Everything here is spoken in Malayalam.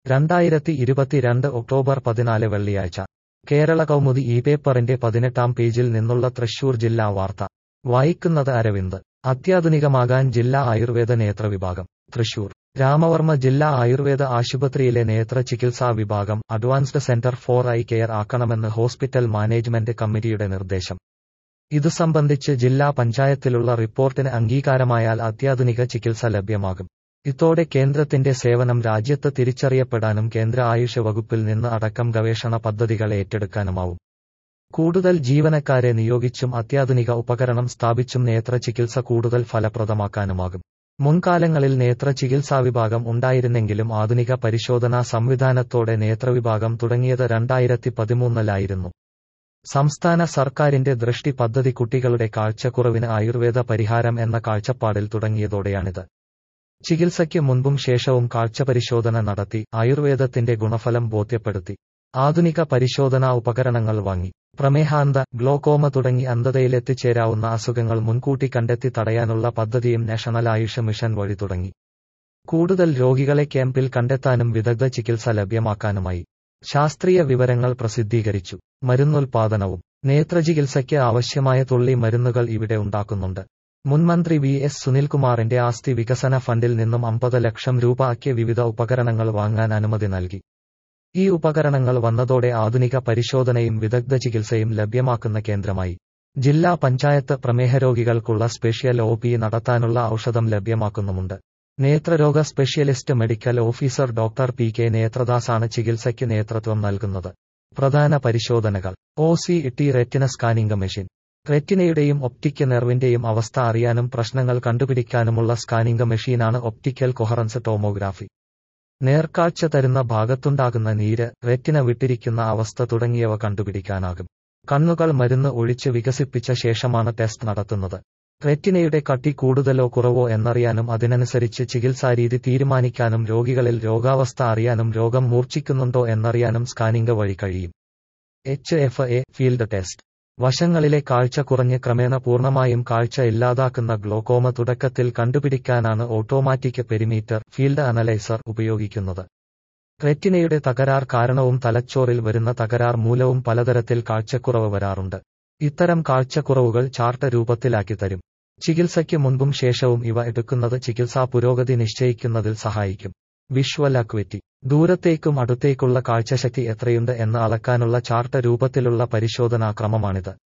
രണ്ടായിരത്തി ഇരുപത്തിരണ്ട് ഒക്ടോബർ പതിനാല് വെള്ളിയാഴ്ച കേരള കൗമുദി ഈ പേപ്പറിന്റെ പതിനെട്ടാം പേജിൽ നിന്നുള്ള തൃശൂർ ജില്ലാ വാർത്ത വായിക്കുന്നത് അരവിന്ദ് അത്യാധുനികമാകാൻ ജില്ലാ ആയുർവേദ നേത്ര വിഭാഗം തൃശൂർ രാമവർമ്മ ജില്ലാ ആയുർവേദ ആശുപത്രിയിലെ നേത്ര ചികിത്സാ വിഭാഗം advanced centre for eye care ആക്കണമെന്ന് ഹോസ്പിറ്റൽ മാനേജ്മെന്റ് കമ്മിറ്റിയുടെ നിർദ്ദേശം ഇതു സംബന്ധിച്ച് ജില്ലാ പഞ്ചായത്തിലുള്ള റിപ്പോർട്ടിന് അംഗീകാരമായാൽ അത്യാധുനിക ചികിത്സ ലഭ്യമാകും ഇതോടെ കേന്ദ്രത്തിന്റെ സേവനം രാജ്യത്ത് തിരിച്ചറിയപ്പെടാനും കേന്ദ്ര ആയുഷ് വകുപ്പിൽ നിന്ന് അടക്കം ഗവേഷണ പദ്ധതികൾ ഏറ്റെടുക്കാനുമാവും കൂടുതൽ ജീവനക്കാരെ നിയോഗിച്ചും അത്യാധുനിക ഉപകരണം സ്ഥാപിച്ചും നേത്ര ചികിത്സ കൂടുതൽ ഫലപ്രദമാക്കാനുമാകും മുൻകാലങ്ങളിൽ നേത്ര ചികിത്സാ വിഭാഗം ഉണ്ടായിരുന്നെങ്കിലും ആധുനിക പരിശോധനാ സംവിധാനത്തോടെ നേത്രവിഭാഗം തുടങ്ങിയത് രണ്ടായിരത്തി പതിമൂന്നിലായിരുന്നു സംസ്ഥാന സർക്കാരിന്റെ ദൃഷ്ടി പദ്ധതി കുട്ടികളുടെ കാഴ്ചക്കുറവിന് ആയുർവേദ പരിഹാരം എന്ന കാഴ്ചപ്പാടിൽ തുടങ്ങിയതോടെയാണിത് ചികിത്സയ്ക്ക് മുൻപും ശേഷവും കാഴ്ചപരിശോധന നടത്തി ആയുർവേദത്തിന്റെ ഗുണഫലം ബോധ്യപ്പെടുത്തി ആധുനിക പരിശോധനാ ഉപകരണങ്ങൾ വാങ്ങി പ്രമേഹാന്ത ഗ്ലോക്കോമ തുടങ്ങി അന്ധതയിലെത്തിച്ചേരാവുന്ന അസുഖങ്ങൾ മുൻകൂട്ടി കണ്ടെത്തി തടയാനുള്ള പദ്ധതിയും നാഷണൽ ആയുഷ് മിഷൻ വഴി തുടങ്ങി കൂടുതൽ രോഗികളെ ക്യാമ്പിൽ കണ്ടെത്താനും വിദഗ്ധ ചികിത്സ ലഭ്യമാക്കാനുമായി ശാസ്ത്രീയ വിവരങ്ങൾ പ്രസിദ്ധീകരിച്ചു മരുന്നുൽപാദനവും നേത്രചികിത്സയ്ക്ക് ആവശ്യമായ തുള്ളി മരുന്നുകൾ ഇവിടെ ഉണ്ടാക്കുന്നുണ്ട് മുൻമന്ത്രി വി എസ് സുനിൽകുമാറിന്റെ ആസ്തി വികസന ഫണ്ടിൽ നിന്നും അമ്പത് ലക്ഷം രൂപ ആക്കിയ വിവിധ ഉപകരണങ്ങൾ വാങ്ങാൻ അനുമതി നൽകി ഈ ഉപകരണങ്ങൾ വന്നതോടെ ആധുനിക പരിശോധനയും വിദഗ്ധ ചികിത്സയും ലഭ്യമാക്കുന്ന കേന്ദ്രമായി ജില്ലാ പഞ്ചായത്ത് പ്രമേഹരോഗികൾക്കുള്ള സ്പെഷ്യൽ ഒ പി നടത്താനുള്ള ഔഷധം ലഭ്യമാക്കുന്നുമുണ്ട് നേത്രരോഗ specialist medical officer doctor P K നേത്രദാസാണ് ചികിത്സയ്ക്ക് നേതൃത്വം നൽകുന്നത് പ്രധാന പരിശോധനകൾ O C T retina scanning machine റെറ്റിനയുടെയും ഒപ്റ്റിക് നെർവിന്റെയും അവസ്ഥ അറിയാനും പ്രശ്നങ്ങൾ കണ്ടുപിടിക്കാനുമുള്ള സ്കാനിംഗ് മെഷീനാണ് ഒപ്റ്റിക്കൽ കൊഹറൻസ് ടോമോഗ്രാഫി നേർക്കാഴ്ച തരുന്ന ഭാഗത്തുണ്ടാകുന്ന നീര് റെറ്റിന വിട്ടിരിക്കുന്ന അവസ്ഥ തുടങ്ങിയവ കണ്ടുപിടിക്കാനാകും കണ്ണുകൾ മരുന്ന് ഒഴിച്ച് വികസിപ്പിച്ച ശേഷമാണ് ടെസ്റ്റ് നടത്തുന്നത് റെറ്റിനയുടെ കട്ടി കൂടുതലോ കുറവോ എന്നറിയാനും അതിനനുസരിച്ച് ചികിത്സാരീതി തീരുമാനിക്കാനും രോഗികളിൽ രോഗാവസ്ഥ അറിയാനും രോഗം മൂർച്ഛിക്കുന്നുണ്ടോ എന്നറിയാനും സ്കാനിംഗ് വഴി കഴിയും H F A field test വശങ്ങളിലെ കാഴ്ച കുറഞ്ഞ് ക്രമേണ പൂർണ്ണമായും കാഴ്ച ഇല്ലാതാക്കുന്ന ഗ്ലോക്കോമ തുടക്കത്തിൽ കണ്ടുപിടിക്കാനാണ് ഓട്ടോമാറ്റിക് പെരിമീറ്റർ ഫീൽഡ് അനലൈസർ ഉപയോഗിക്കുന്നത് റെറ്റിനയുടെ തകരാർ കാരണവും തലച്ചോറിൽ വരുന്ന തകരാർ മൂലവും പലതരത്തിൽ കാഴ്ചക്കുറവ് വരാറുണ്ട് ഇത്തരം കാഴ്ചക്കുറവുകൾ ചാർട്ട് രൂപത്തിലാക്കി തരും ചികിത്സയ്ക്ക് മുൻപും ശേഷവും ഇവ എടുക്കുന്നത് ചികിത്സാ പുരോഗതി നിശ്ചയിക്കുന്നതിൽ സഹായിക്കും വിഷ്വൽ അക്വിറ്റി ദൂരത്തേക്കും അടുത്തേക്കുള്ള കാഴ്ചശക്തി എത്രയുണ്ട് എന്ന് അളക്കാനുള്ള ചാർട്ട് രൂപത്തിലുള്ള പരിശോധനാക്രമമാണിത്